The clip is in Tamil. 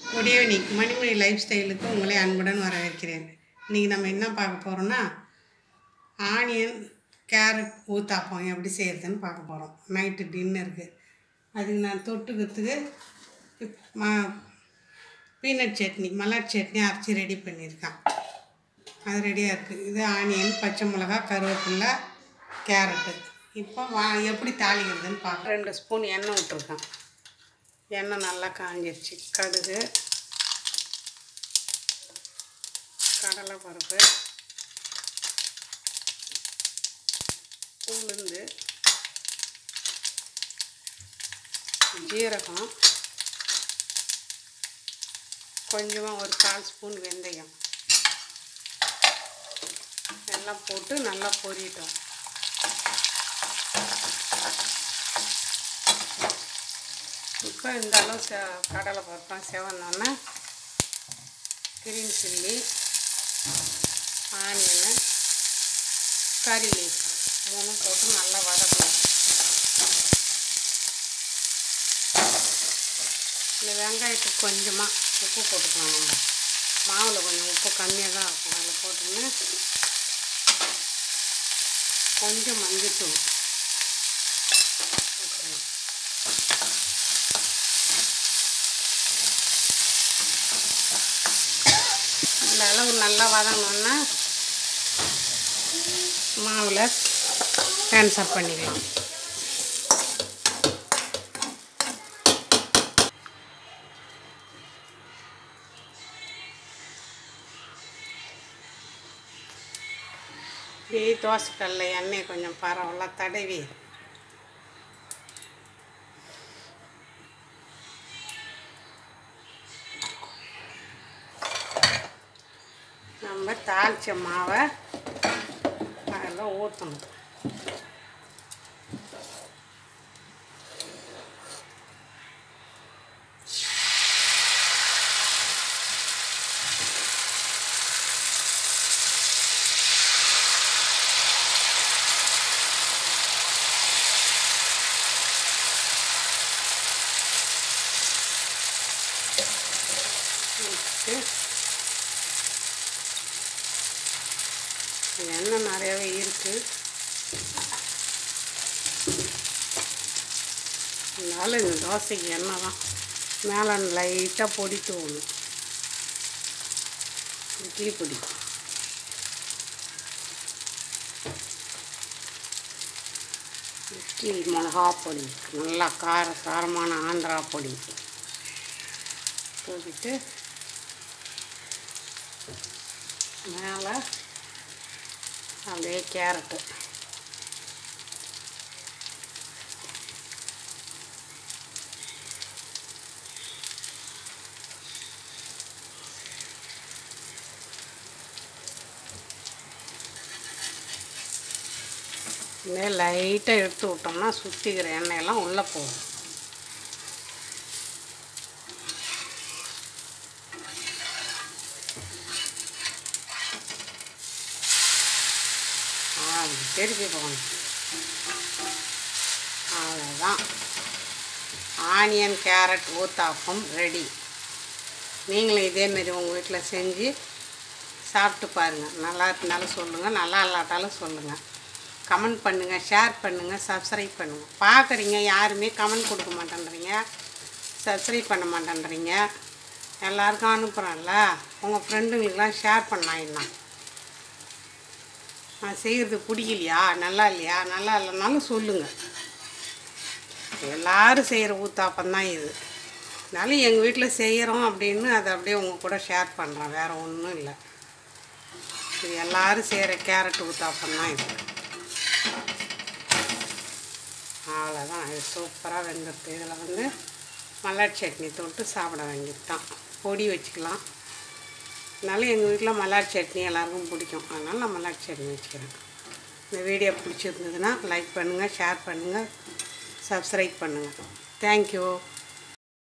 குட் ஈவினிங் மணிமணி லைஃப் ஸ்டைலுக்கு உங்களை அன்புடன் வரவேற்கிறேன் இன்றைக்கி நம்ம என்ன பார்க்க போகிறோம்னா ஆனியன் கேரட் ஊத்தாப்பம் எப்படி செய்கிறதுன்னு பார்க்க போகிறோம் நைட்டு டின்னருக்கு அதுக்கு நான் தொட்டுக்கிறதுக்கு மா பீனட் சட்னி மலாட் சட்னி அரைச்சி ரெடி பண்ணியிருக்கேன் அது ரெடியாக இருக்குது இது ஆனியன் பச்சை மிளகா கருவேப்பிலை கேரட்டு இப்போ வா எப்படி தாளிக்கிறதுன்னு பார்க்க ரெண்டு ஸ்பூன் எண்ணெய் விட்ருக்கேன் எண்ணெய் நல்லா காஞ்சிருச்சு கடுகு கடலை பருப்பு உளுந்து ஜீரகம் கொஞ்சமாக ஒரு கால் ஸ்பூன் வெந்தயம் எல்லாம் போட்டு நல்லா பொரியட்டும் இப்போ இந்த அளவு செ கடலை பருப்பம் செவந்தோன்னே green chilli onion curry leaf மூணும் போட்டு நல்லா வதக்கணும் இந்த வெங்காயத்துக்கு கொஞ்சமாக உப்பு போட்டுக்கலாம் நம்ம மாவில் கொஞ்சம் உப்பு கம்மியாக தான் இருக்கும் அதில் போட்டுன்னு கொஞ்சம் மஞ்சத்தூள் போட்டுக்கலாம் இந்த அளவு நல்லா வதங்கணுன்னா மாவில் ட்ரான்ஸ்ஃபர் பண்ணிடுவேன் இப்படியே தோசைக்கல்ல எண்ணெய் கொஞ்சம் பரவலாக தடவி நம்ம தாளித்த மாவை அதில் ஊற்றணும் ஊற்றிட்டு எண்ணெய் நிறையாவே இருக்குது அதனால இந்த தோசைக்கு எண்ணெய் தான் மேலே லைட்டாக பொடி தூணும் இட்லி பொடி இட்லி மிளகா பொடி நல்லா கார காரமான ஆந்திரா பொடி தூக்கிட்டு மேலே அப்படியே கேரட்டு இதே லைட்டாக எடுத்து விட்டோம்னா சுற்றிக்கிற எண்ணெயெல்லாம் உள்ளே போகும் அப்படி திருப்பி போகணும் அவ்வளோதான் ஆனியன் கேரட் ஊத்தாப்பம் ரெடி நீங்களும் இதேமாரி உங்கள் வீட்டில் செஞ்சு சாப்பிட்டு பாருங்கள் நல்லா இருந்தாலும் சொல்லுங்கள் நல்லா இல்லாட்டாலும் சொல்லுங்கள் கமெண்ட் பண்ணுங்கள் ஷேர் பண்ணுங்கள் சப்ஸ்கிரைப் பண்ணுங்கள் பார்க்குறீங்க யாருமே கமெண்ட் கொடுக்க மாட்டேன்றீங்க சப்ஸ்கிரைப் பண்ண மாட்டேன்றீங்க எல்லாருக்கும் அனுப்புகிறேன்ல உங்கள் ஃப்ரெண்டுங்களுக்கெலாம் ஷேர் பண்ணாயின்னா நான் செய்கிறது பிடிக்கலையா நல்லா இல்லையா நல்லா இல்லைனாலும் சொல்லுங்கள் எல்லோரும் செய்கிற ஊத்தாப்பம் தான் இது அதனால எங்கள் வீட்டில் செய்கிறோம் அப்படின்னு அதை அப்படியே உங்கள் கூட ஷேர் பண்ணுறேன் வேறு ஒன்றும் இல்லை இது எல்லோரும் செய்கிற கேரட் ஊத்தாப்பம் தான் இது அவ்வளோதான் இது சூப்பராக வெந்துடுது இதில் வந்து மல்லாட் சட்னி தொட்டு சாப்பிட வேண்டியது தான் பொடி வச்சுக்கலாம் அதனால எங்கள் வீட்டில் மல்லாட் சட்னி எல்லாருக்கும் பிடிக்கும் அதனால் நான் மல்லாட் சட்னி வச்சுக்கிறேன் இந்த வீடியோ பிடிச்சிருந்ததுன்னா லைக் பண்ணுங்கள் ஷேர் பண்ணுங்கள் சப்ஸ்கிரைப் பண்ணுங்கள் தேங்க்யூ